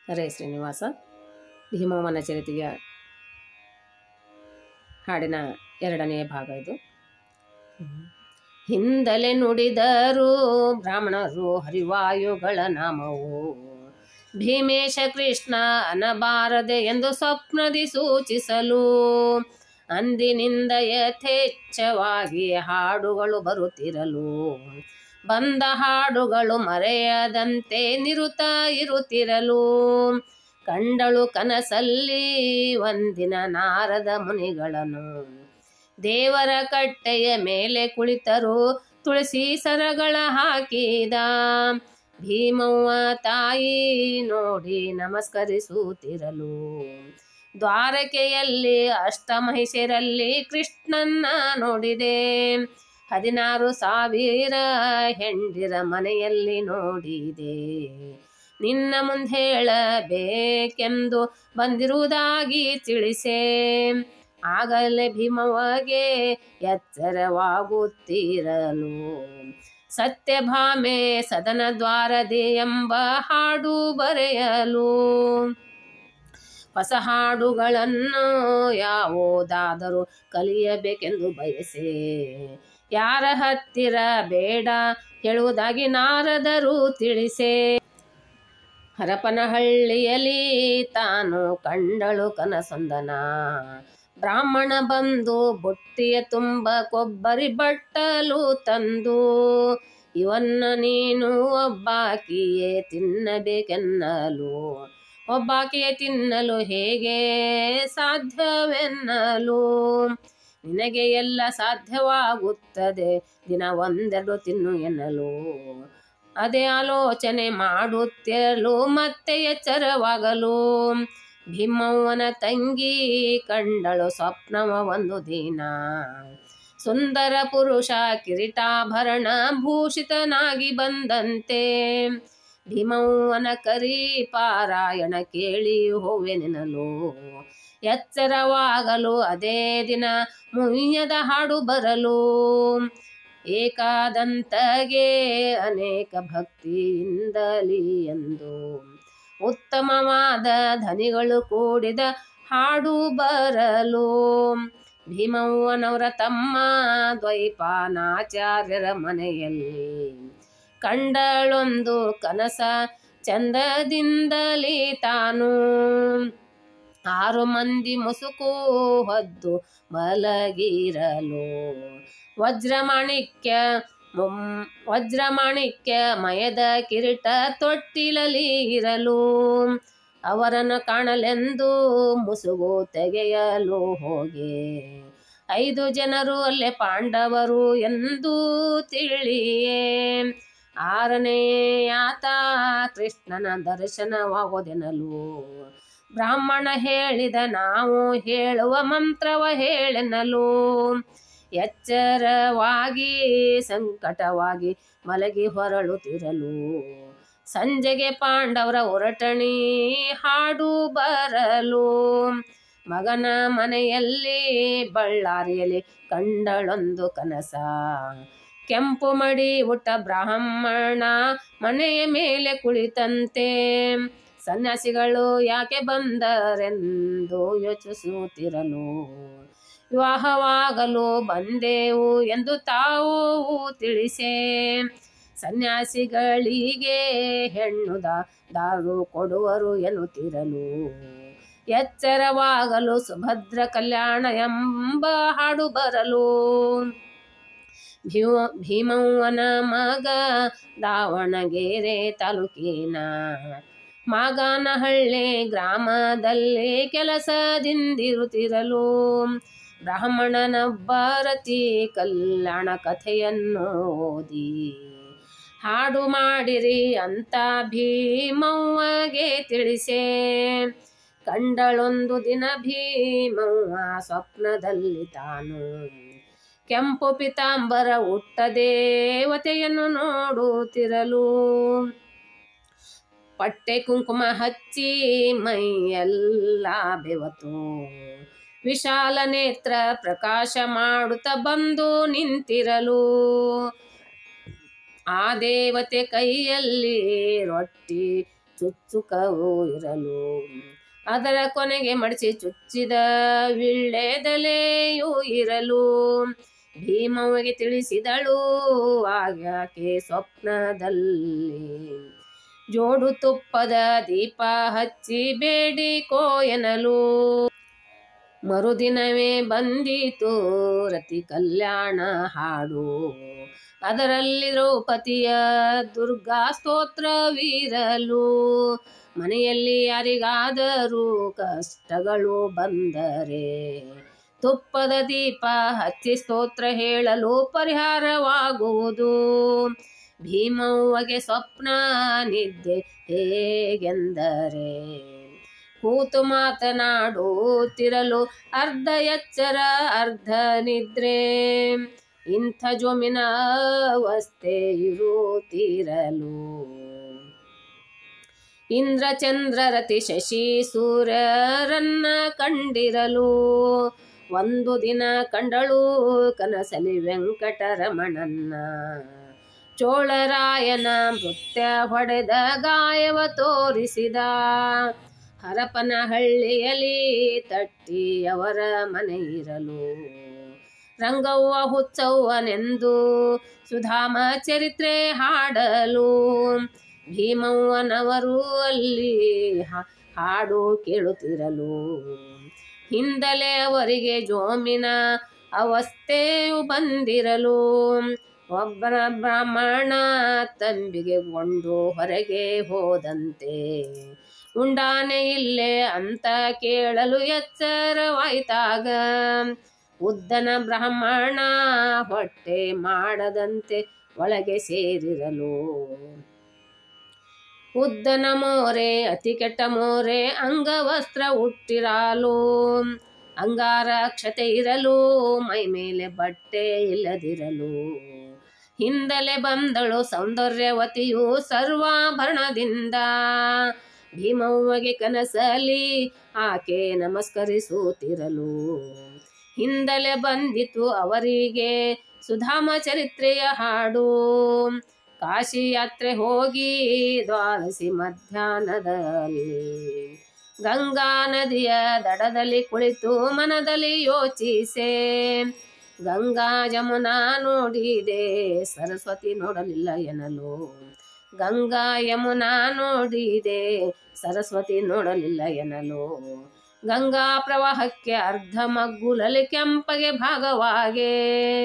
ಹರೇ ಶ್ರೀನಿವಾಸ ಭೀಮವನ ಚರಿತೆಯ ಹಾಡಿನ ಎರಡನೆಯ ಭಾಗ ಇದು ಹಿಂದಲೆ ನುಡಿದರು ಬ್ರಾಹ್ಮಣರು ಹರಿವಾಯುಗಳ ನಾಮವು ಭೀಮೇಶ ಕೃಷ್ಣ ಅನಬಾರದೆ ಎಂದು ಸ್ವಪ್ನದಿ ಸೂಚಿಸಲು ಅಂದಿನಿಂದ ಯಥೇಚ್ಛವಾಗಿ ಹಾಡುಗಳು ಬರುತ್ತಿರಲು ಬಂದ ಹಾಡುಗಳು ಮರೆಯದಂತೆ ನಿರುತ ಇರುತ್ತಿರಲು ಕಂಡಳು ಕನಸಲ್ಲಿ ಒಂದಿನ ನಾರದ ಮುನಿಗಳನ್ನು ದೇವರ ಕಟ್ಟೆಯ ಮೇಲೆ ಕುಳಿತರು ತುಳಸಿ ಸರಗಳ ಹಾಕಿದ ಭೀಮವ್ವ ತಾಯಿ ನೋಡಿ ನಮಸ್ಕರಿಸುತ್ತಿರಲು ದ್ವಾರಕೆಯಲ್ಲಿ ಅಷ್ಟಮಹಿಷರಲ್ಲಿ ಕೃಷ್ಣನ್ನ ನೋಡಿದೆ ಹದಿನಾರು ಸಾವಿರ ಹೆಂಡಿರ ಮನೆಯಲ್ಲಿ ನೋಡಿದೆ ನಿನ್ನ ಮುಂದೆ ಹೇಳಬೇಕೆಂದು ಬಂದಿರುವುದಾಗಿ ತಿಳಿಸೆ ಆಗಲೇ ಭೀಮವ್ವಗೆ ಎಚ್ಚರವಾಗುತ್ತಿರಲು ಸತ್ಯಭಾಮೆ ಸದನ ದ್ವಾರದೆ ಎಂಬ ಹಾಡು ಬರೆಯಲು ಹೊಸ ಹಾಡುಗಳನ್ನು ಯಾವುದಾದರೂ ಕಲಿಯಬೇಕೆಂದು ಬಯಸೆ ಯಾರ ಹತ್ತಿರ ಬೇಡ ಹೇಳುವುದಾಗಿ ನಾರದರು ತಿಳಿಸೆ ಹರಪನಹಳ್ಳಿಯಲ್ಲಿ ತಾನು ಕಂಡಳು ಕನಸೊಂದನ ಬ್ರಾಹ್ಮಣ ಬಂದು ಬುಟ್ಟಿಯ ತುಂಬ ಕೊಬ್ಬರಿ ಬಟ್ಟಲು ತಂದು ಇವನ್ನ ನೀನು ಒಬ್ಬಾಕಿಯೇ ತಿನ್ನಬೇಕೆನ್ನಲು ಒಬ್ಬಾಕಿಯೇ ತಿನ್ನಲು ಹೇಗೆ ಸಾಧ್ಯವೆನ್ನಲು ನಿನಗೆ ಎಲ್ಲ ಸಾಧ್ಯವಾಗುತ್ತದೆ ದಿನ ಒಂದೆರಡು ತಿನ್ನು ಎನ್ನಲು ಅದೇ ಆಲೋಚನೆ ಮಾಡುತ್ತಿರಲು ಮತ್ತೆ ಎಚ್ಚರವಾಗಲು ಭೀಮವ್ವನ ತಂಗಿ ಕಂಡಳು ಸ್ವಪ್ನವ ಒಂದು ದಿನ ಸುಂದರ ಪುರುಷ ಕಿರೀಟಾಭರಣ ಭೂಷಿತನಾಗಿ ಬಂದಂತೆ ಭೀಮವ್ವನ ಕರಿ ಪಾರಾಯಣ ಕೇಳಿ ಹೋವೆನೆನಲು ಎಚ್ಚರವಾಗಲು ಅದೇ ದಿನ ಮುಯ್ಯದ ಹಾಡು ಬರಲು ಏಕಾದಂತಗೆ ಅನೇಕ ಭಕ್ತಿಯಿಂದಲಿ ಎಂದು ಉತ್ತಮವಾದ ಧನಿಗಳು ಕೂಡಿದ ಹಾಡು ಬರಲು ಭೀಮವ್ವನವರ ತಮ್ಮ ದ್ವೈಪಾನಾಚಾರ್ಯರ ಮನೆಯಲ್ಲಿ ಕಂಡಳೊಂದು ಕನಸ ಚಂದದಿಂದಲೇ ತಾನು ಆರು ಮಂದಿ ಮುಸುಕು ಹೊದ್ದು ಮಲಗಿರಲು ವಜ್ರಮಾಣಿಕ್ಯ ಮುಂ- ವಜ್ರಮಾಣಿಕ್ಯ ಮಯದ ಕಿರೀಟ ತೊಟ್ಟಿಲಲಿ ಇರಲು ಅವರನ್ನು ಕಾಣಲೆಂದು ಮುಸುಗು ತೆಗೆಯಲು ಹೋಗೆ ಐದು ಜನರು ಅಲ್ಲೇ ಪಾಂಡವರು ಎಂದು ತಿಳಿಯೇ ಆರನೆಯಾತ ಕೃಷ್ಣನ ದರ್ಶನವಾಗೋದೆನಲು ಬ್ರಾಹ್ಮಣ ಹೇಳಿದ ನಾವು ಹೇಳುವ ಮಂತ್ರವ ಹೇಳೆನಲು ಎಚ್ಚರವಾಗಿ ಸಂಕಟವಾಗಿ ಮಲಗಿ ಹೊರಳುತ್ತಿರಲು ಸಂಜೆಗೆ ಪಾಂಡವರ ಹೊರಟಣಿ ಹಾಡು ಬರಲು ಮಗನ ಮನೆಯಲ್ಲಿ ಬಳ್ಳಾರಿಯಲ್ಲಿ ಕಂಡಳೊಂದು ಕನಸ ಕೆಂಪು ಮಡಿ ಉಟ್ಟ ಬ್ರಾಹ್ಮಣ ಮನೆಯ ಮೇಲೆ ಕುಳಿತಂತೆ ಸನ್ಯಾಸಿಗಳು ಯಾಕೆ ಬಂದರೆಂದು ಯೋಚಿಸುತ್ತಿರಲು ವಿವಾಹವಾಗಲು ಬಂದೆವು ಎಂದು ತಾವು ತಿಳಿಸೆ ಸನ್ಯಾಸಿಗಳಿಗೆ ಹೆಣ್ಣು ದಾ- ದಾರು ಕೊಡುವರು ಎನ್ನುತ್ತಿರಲು ಎಚ್ಚರವಾಗಲು ಸುಭದ್ರ ಕಲ್ಯಾಣ ಎಂಬ ಹಾಡು ಬರಲು ಭೀಮ ಭೀಮವ್ವನ ಮಗ ದಾವಣಗೆರೆ ತಾಲೂಕಿನ ಮಾಗಾನಹಳ್ಳಿ ಗ್ರಾಮದಲ್ಲಿ ಕೆಲಸದಿಂದಿರುತ್ತಿರಲು ಬ್ರಾಹ್ಮಣನ ಭಾರತಿ ಕಲ್ಯಾಣ ಕಥೆಯನ್ನು ಓದಿ ಹಾಡು ಮಾಡಿರಿ ಅಂತ ಭೀಮವ್ವಗೆ ತಿಳಿಸೆ ಕಂಡಳೊಂದು ದಿನ ಭೀಮವ್ವ ಸ್ವಪ್ನದಲ್ಲಿ ತಾನು ಕೆಂಪು ಪಿತಾಂಬರ ಉಟ್ಟ ದೇವತೆಯನ್ನು ನೋಡುತ್ತಿರಲು ಪಟ್ಟೆ ಕುಂಕುಮ ಹಚ್ಚಿ ಮೈಯೆಲ್ಲ ಬೆವತು ವಿಶಾಲ ನೇತ್ರ ಪ್ರಕಾಶ ಮಾಡುತ್ತ ಬಂದು ನಿಂತಿರಲು ಆ ದೇವತೆ ಕೈಯಲ್ಲಿ ರೊಟ್ಟಿ ಚುಚ್ಚುಕವೂ ಇರಲು ಅದರ ಕೊನೆಗೆ ಮಡಿಸಿ ಚುಚ್ಚಿದ ವಿಳ್ಳೆದೆಲೆಯೂ ಇರಲು ಭೀಮವ್ವಗೆ ತಿಳಿಸಿದಳು ಆಗಾಕೆ ಸ್ವಪ್ನದಲ್ಲಿ ಜೋಡು ತುಪ್ಪದ ದೀಪ ಹಚ್ಚಿ ಬೇಡಿಕೋ ಎನ್ನಲು ಮರುದಿನವೇ ಬಂದಿತು ರತಿ ಕಲ್ಯಾಣ ಹಾಡು ಅದರಲ್ಲಿ ದ್ರೌಪದಿಯ ದುರ್ಗಾ ಸ್ತೋತ್ರವಿರಲು ಮನೆಯಲ್ಲಿ ಯಾರಿಗಾದರೂ ಕಷ್ಟಗಳು ಬಂದರೆ ತುಪ್ಪದ ದೀಪ ಹಚ್ಚಿ ಸ್ತೋತ್ರ ಹೇಳಲು ಪರಿಹಾರವಾಗುವುದು ಭೀಮವ್ವಗೆ ಸ್ವಪ್ನ ನಿದ್ದೆ ಹೇಗೆಂದರೆ ಕೂತು ಮಾತನಾಡುತ್ತಿರಲು ಅರ್ಧ ಎಚ್ಚರ ಅರ್ಧ ನಿದ್ರೆ ಇಂಥ ಜೋಮಿನ ಅವಸ್ಥೆ ಇರುತ್ತಿರಲು ಇಂದ್ರ ಚಂದ್ರ ರತಿ ಶಶಿ ಸೂರ್ಯರನ್ನ ಕಂಡಿರಲು ಒಂದು ದಿನ ಕಂಡಳು ಕನಸಲಿ ವೆಂಕಟರಮಣನ್ನ ಚೋಳರಾಯನ ನೃತ್ಯ ಹೊಡೆದ ಗಾಯವ ತೋರಿಸಿದ ಹರಪನ ಹಳ್ಳಿಯಲ್ಲಿ ತಟ್ಟಿ ಅವರ ಮನೆ ಇರಲು ರಂಗವ್ವ ಹುಚ್ಚವ್ವನೆಂದು ಸುಧಾಮ ಚರಿತ್ರೆ ಹಾಡಲು ಭೀಮವ್ವನವರು ಅಲ್ಲಿ ಹಾ- ಹಾಡು ಕೇಳುತ್ತಿರಲು ಹಿಂದಲೇ ಅವರಿಗೆ ಜೋಮಿನ ಅವಸ್ಥೆಯು ಬಂದಿರಲು ಒಬ್ಬನ ಬ್ರಾಹ್ಮಣ ತಂಬಿಗೆ ಕೊಂಡು ಹೊರಗೆ ಹೋದಂತೆ ಉಂಡಾನೆ ಇಲ್ಲೇ ಅಂತ ಕೇಳಲು ಎಚ್ಚರವಾಯ್ತಾಗ ಉದ್ದನ ಬ್ರಾಹ್ಮಣ ಹೊಟ್ಟೆ ಮಾಡದಂತೆ ಒಳಗೆ ಸೇರಿರಲು ಉದ್ದನ ಮೋರೆ ಅತಿ ಕೆಟ್ಟ ಮೋರೆ ಅಂಗವಸ್ತ್ರ ಹುಟ್ಟಿರಲು ಅಂಗಾರಕ್ಷತೆ ಇರಲು ಮೈ ಮೇಲೆ ಬಟ್ಟೆ ಇಲ್ಲದಿರಲು ಹಿಂದಲೆ ಬಂದಳು ಸೌಂದರ್ಯವತಿಯು ಸರ್ವಾಭರಣದಿಂದ ಭೀಮವ್ವಗೆ ಕನಸಲಿ ಆಕೆ ನಮಸ್ಕರಿಸುತ್ತಿರಲು ಹಿಂದಲೆ ಬಂದಿತು ಅವರಿಗೆ ಸುಧಾಮ ಚರಿತ್ರೆಯ ಹಾಡು ಕಾಶಿ ಯಾತ್ರೆ ಹೋಗಿ ದ್ವಾದಶಿ ಮಧ್ಯಾಹ್ನದಲ್ಲಿ ಗಂಗಾ ನದಿಯ ದಡದಲ್ಲಿ ಕುಳಿತು ಮನದಲ್ಲಿ ಯೋಚಿಸೆ ಗಂಗಾ ಯಮುನಾ ನೋಡಿದೆ ಸರಸ್ವತಿ ನೋಡಲಿಲ್ಲ ಎನ್ನಲು ಗಂಗಾ ಯಮುನಾ ನೋಡಿದೆ ಸರಸ್ವತಿ ನೋಡಲಿಲ್ಲ ಎನ್ನಲು ಗಂಗಾ ಪ್ರವಾಹಕ್ಕೆ ಅರ್ಧ ಮಗ್ಗುಲಲ್ಲಿ ಕೆಂಪಗೆ ಭಾಗವಾಗೆ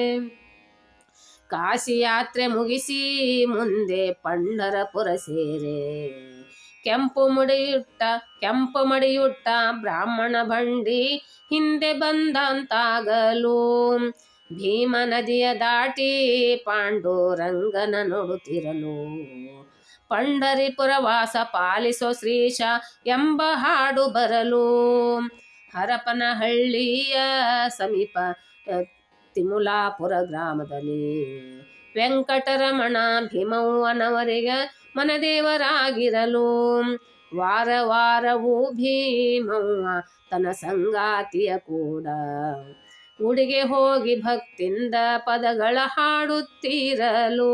ಕಾಶಿ ಯಾತ್ರೆ ಮುಗಿಸಿ ಮುಂದೆ ಪಂಡರಪುರ ಸೇರೆ ಕೆಂಪು ಮುಡಿಯುಟ್ಟ ಕೆಂಪು ಮಡಿಯುಟ್ಟ ಬ್ರಾಹ್ಮಣ ಬಂಡಿ ಹಿಂದೆ ಬಂದಂತಾಗಲು ಭೀಮ ನದಿಯ ದಾಟಿ ಪಾಂಡುರಂಗನ ನೋಡುತ್ತಿರಲು ಪಂಡರಿಪುರ ವಾಸ ಪಾಲಿಸೋ ಶ್ರೀಶ ಎಂಬ ಹಾಡು ಬರಲು ಹರಪನಹಳ್ಳಿಯ ಸಮೀಪ ಅ, ತಿಮುಲಾಪುರ ಗ್ರಾಮದಲ್ಲಿ ವೆಂಕಟರಮಣ ಭೀಮವ್ವನವರಿಗೆ ಮನದೇವರಾಗಿರಲು ವಾರ ವಾರವೂ ಭೀಮವ್ವ ತನ್ನ ಸಂಗಾತಿಯ ಕೂಡ ಗುಡಿಗೆ ಹೋಗಿ ಭಕ್ತಿಂದ ಪದಗಳ ಹಾಡುತ್ತಿರಲು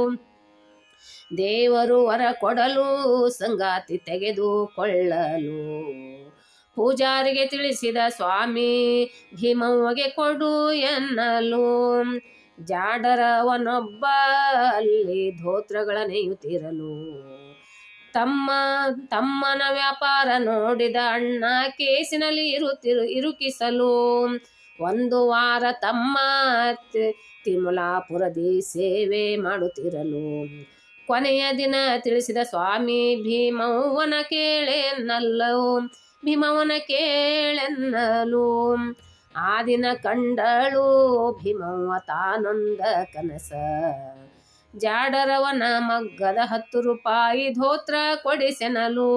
ದೇವರು ವರ ಕೊಡಲು ಸಂಗಾತಿ ತೆಗೆದುಕೊಳ್ಳಲು ಪೂಜಾರಿಗೆ ತಿಳಿಸಿದ ಸ್ವಾಮಿ ಭೀಮವ್ವಗೆ ಕೊಡು ಎನ್ನಲು ಜಾಡರವನೊಬ್ಬ ಅಲ್ಲಿ ಧೋತ್ರಗಳ ನೇಯುತ್ತಿರಲು ತಮ್ಮ ತಮ್ಮನ ವ್ಯಾಪಾರ ನೋಡಿದ ಅಣ್ಣ ಕೇಸಿನಲ್ಲಿ ಇರುತ್ತಿರು ಇರುಕಿಸಲು ಒಂದು ವಾರ ತಮ್ಮ ತಿ- ತಿಮಲಾಪುರದಿ ಸೇವೆ ಮಾಡುತ್ತಿರಲು ಕೊನೆಯ ದಿನ ತಿಳಿಸಿದ ಸ್ವಾಮಿ ಭೀಮವ್ವನ ಕೇಳೆನ್ನಲ್ಲೋ ಭೀಮವ್ವನ ಕೇಳೆನ್ನಲು ಆ ದಿನ ಕಂಡಳು ಭೀಮವ್ವ ತಾನೊಂದ ಕನಸ ಜಾಡರವನ ಮಗ್ಗದ ಹತ್ತು ರೂಪಾಯಿ ಧೋತ್ರ ಕೊಡಿಸೆನಲು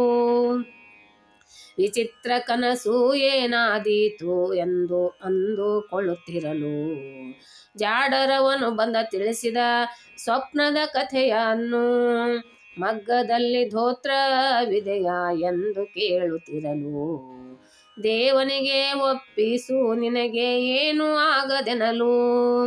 ವಿಚಿತ್ರ ಕನಸು ಏನಾದೀತು ಎಂದು ಅಂದುಕೊಳ್ಳುತ್ತಿರಲು ಜಾಡರವನು ಬಂದ ತಿಳಿಸಿದ ಸ್ವಪ್ನದ ಕಥೆಯನ್ನು ಮಗ್ಗದಲ್ಲಿ ಧೋತ್ರವಿದೆಯ ಎಂದು ಕೇಳುತ್ತಿರಲು ದೇವನಿಗೆ ಒಪ್ಪಿಸು ನಿನಗೆ ಏನು ಆಗದೆನಲು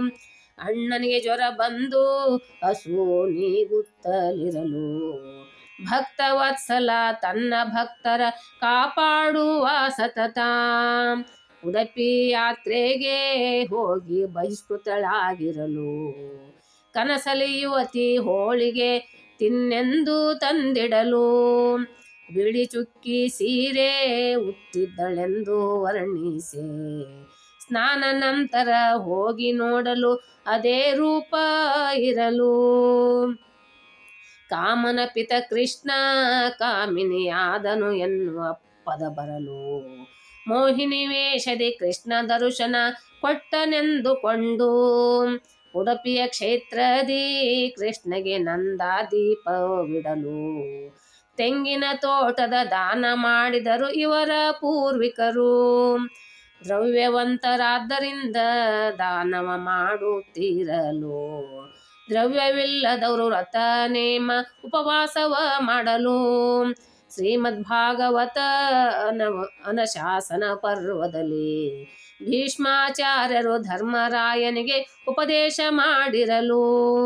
ಅಣ್ಣನಿಗೆ ಜ್ವರ ಬಂದು ಹಸು ನೀಗುತ್ತಲಿರಲು ಭಕ್ತವತ್ಸಲ ತನ್ನ ಭಕ್ತರ ಕಾಪಾಡುವ ಸತತ ಉಡುಪಿ ಯಾತ್ರೆಗೆ ಹೋಗಿ ಬಹಿಷ್ಕೃತಳಾಗಿರಲು ಕನಸಲಿ ಯುವತಿ ಹೋಳಿಗೆ ತಿನ್ನೆಂದು ತಂದಿಡಲು ಬಿಳಿ ಚುಕ್ಕಿ ಸೀರೆ ಉಟ್ಟಿದ್ದಳೆಂದು ವರ್ಣಿಸೆ ಸ್ನಾನ ನಂತರ ಹೋಗಿ ನೋಡಲು ಅದೇ ರೂಪ ಇರಲು ಕಾಮನ ಪಿತ ಕೃಷ್ಣ ಕಾಮಿನಿಯಾದನು ಎನ್ನುವ ಪದ ಬರಲು ಮೋಹಿನಿ ವೇಷದಿ ಕೃಷ್ಣ ದರ್ಶನ ಕೊಟ್ಟನೆಂದುಕೊಂಡು ಉಡುಪಿಯ ಕ್ಷೇತ್ರದಿ ಕೃಷ್ಣಗೆ ನಂದಾದೀಪವಿಡಲು ತೆಂಗಿನ ತೋಟದ ದಾನ ಮಾಡಿದರು ಇವರ ಪೂರ್ವಿಕರು ದ್ರವ್ಯವಂತರಾದ್ದರಿಂದ ದಾನವ ಮಾಡುತ್ತಿರಲು ದ್ರವ್ಯವಿಲ್ಲದವರು ವ್ರತ ನೇಮ ಉಪವಾಸವ ಮಾಡಲು ಶ್ರೀಮದ್ ಭಾಗವತ ಅನವ ಅನಶಾಸನ ಪರ್ವದಲ್ಲಿ ಭೀಷ್ಮಾಚಾರ್ಯರು ಧರ್ಮರಾಯನಿಗೆ ಉಪದೇಶ ಮಾಡಿರಲು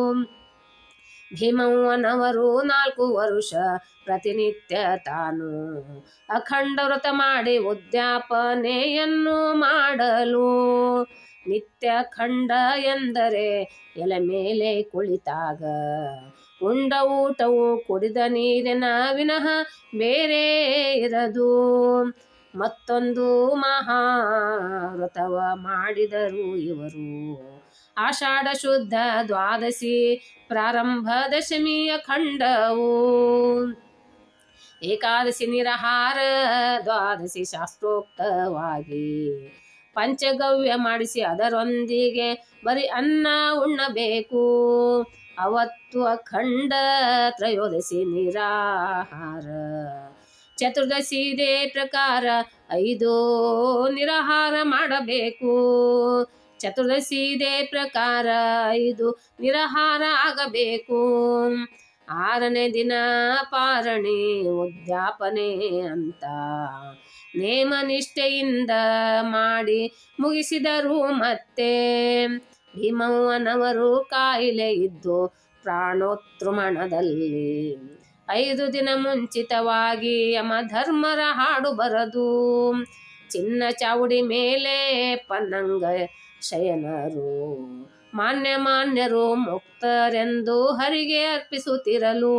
ಭೀಮವ್ವನವರು ನಾಲ್ಕು ವರುಷ ಪ್ರತಿನಿತ್ಯ ತಾನು ಅಖಂಡ ವ್ರತ ಮಾಡಿ ಉದ್ಯಾಪನೆಯನ್ನು ಮಾಡಲು ನಿತ್ಯ ಖಂಡ ಎಂದರೆ ಎಲೆ ಮೇಲೆ ಕುಳಿತಾಗ ಉಂಡ ಊಟವು ಕುಡಿದ ನೀರಿನ ವಿನಃ ಬೇರೆ ಇರದು ಮತ್ತೊಂದು ಮಹಾವ್ರತವ ಮಾಡಿದರು ಇವರು ಆಷಾಢ ಶುದ್ಧ ದ್ವಾದಶಿ ಪ್ರಾರಂಭ ದಶಮಿಯ ಖಂಡವು ಏಕಾದಶಿ ನಿರಹಾರ ದ್ವಾದಶಿ ಶಾಸ್ತ್ರೋಕ್ತವಾಗಿ ಪಂಚಗವ್ಯ ಮಾಡಿಸಿ ಅದರೊಂದಿಗೆ ಬರೀ ಅನ್ನ ಉಣ್ಣಬೇಕು ಅವತ್ತು ಅಖಂಡ ತ್ರಯೋದಶಿ ನಿರಾಹಾರ ಚತುರ್ದಶಿ ಇದೇ ಪ್ರಕಾರ ಐದು ನಿರಾಹಾರ ಮಾಡಬೇಕು ಚತುರ್ದಶಿ ಇದೇ ಪ್ರಕಾರ ಐದು ನಿರಾಹಾರ ಆಗಬೇಕು ಆರನೇ ದಿನ ಪಾರಣೆ ಉದ್ಯಾಪನೆ ಅಂತ ನೇಮ ನಿಷ್ಠೆಯಿಂದ ಮಾಡಿ ಮುಗಿಸಿದರು ಮತ್ತೆ ಭೀಮವ್ವನವರು ಕಾಯಿಲೆ ಇದ್ದು ಪ್ರಾಣೋತ್ರುಮಣದಲ್ಲಿ ಐದು ದಿನ ಮುಂಚಿತವಾಗಿ ಯಮಧರ್ಮರ ಹಾಡು ಬರದು ಚಿನ್ನ ಚಾವುಡಿ ಮೇಲೆ ಪನ್ನಂಗ ಶಯನರು ಮಾನ್ಯ ಮಾನ್ಯರು ಮುಕ್ತರೆಂದು ಹರಿಗೆ ಅರ್ಪಿಸುತ್ತಿರಲು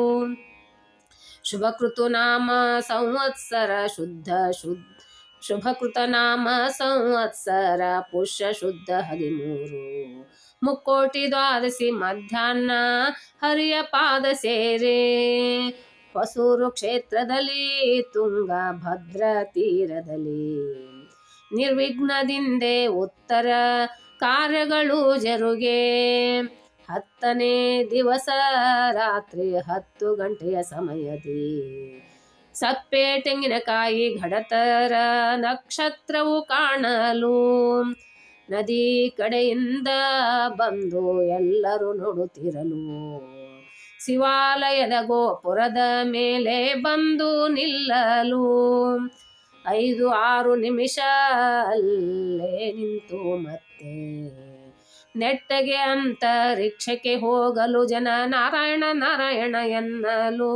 ಶುಭಕೃತು ನಾಮ ಸಂವತ್ಸರ ಶುದ್ಧ ಶುದ್ಧ ಶುಭಕೃತ ನಾಮ ಸಂವತ್ಸರ ಪುಷ್ಯ ಶುದ್ಧ ಹದಿಮೂರು ಮುಕ್ಕೋಟಿ ದ್ವಾದಶಿ ಮಧ್ಯಾಹ್ನ ಹರಿಯ ಪಾದ ಸೇರೆ ಹೊಸೂರು ಕ್ಷೇತ್ರದಲ್ಲಿ ತುಂಗ ಭದ್ರ ತೀರದಲ್ಲಿ ನಿರ್ವಿಘ್ನದಿಂದೆ ಉತ್ತರ ಕಾರ್ಯಗಳು ಜರುಗೆ ಹತ್ತನೇ ದಿವಸ ರಾತ್ರಿ ಹತ್ತು ಗಂಟೆಯ ಸಮಯದಿ ಸಪ್ಪೆ ತೆಂಗಿನಕಾಯಿ ಘಡತರ ನಕ್ಷತ್ರವು ಕಾಣಲು ನದಿ ಕಡೆಯಿಂದ ಬಂದು ಎಲ್ಲರೂ ನೋಡುತ್ತಿರಲು ಶಿವಾಲಯದ ಗೋಪುರದ ಮೇಲೆ ಬಂದು ನಿಲ್ಲಲು ಐದು ಆರು ನಿಮಿಷ ಅಲ್ಲೇ ನಿಂತು ಮತ್ತೆ ನೆಟ್ಟಗೆ ಅಂತರಿಕ್ಷಕ್ಕೆ ಹೋಗಲು ಜನ ನಾರಾಯಣ ನಾರಾಯಣ ಎನ್ನಲು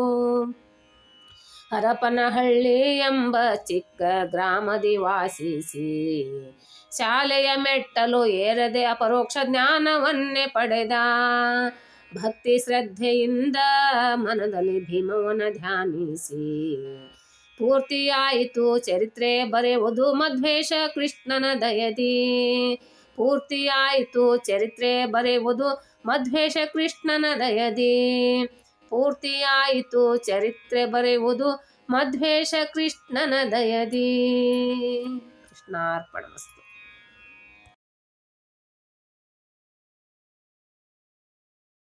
ಹರಪನಹಳ್ಳಿ ಎಂಬ ಚಿಕ್ಕ ಗ್ರಾಮದಿ ವಾಸಿಸಿ ಶಾಲೆಯ ಮೆಟ್ಟಲು ಏರದೆ ಅಪರೋಕ್ಷ ಜ್ಞಾನವನ್ನೇ ಪಡೆದ ಭಕ್ತಿ ಶ್ರದ್ಧೆಯಿಂದ ಮನದಲ್ಲಿ ಭೀಮವನ ಧ್ಯಾನಿಸಿ ಪೂರ್ತಿಯಾಯಿತು ಚರಿತ್ರೆ ಬರೆಯುವುದು ಮಧ್ವೇಶ ಕೃಷ್ಣನ ದಯದಿ ಪೂರ್ತಿಯಾಯಿತು ಚರಿತ್ರೆ ಬರೆಯುವುದು ಮಧ್ವೇಶ ಕೃಷ್ಣನ ದಯದಿ ಪೂರ್ತಿಯಾಯಿತು ಚರಿತ್ರೆ ಬರೆಯುವುದು ಮಧ್ವೇಶ ಕೃಷ್ಣನ ದಯದಿ ಕೃಷ್ಣಾರ್ಪಣಮಸ್ತು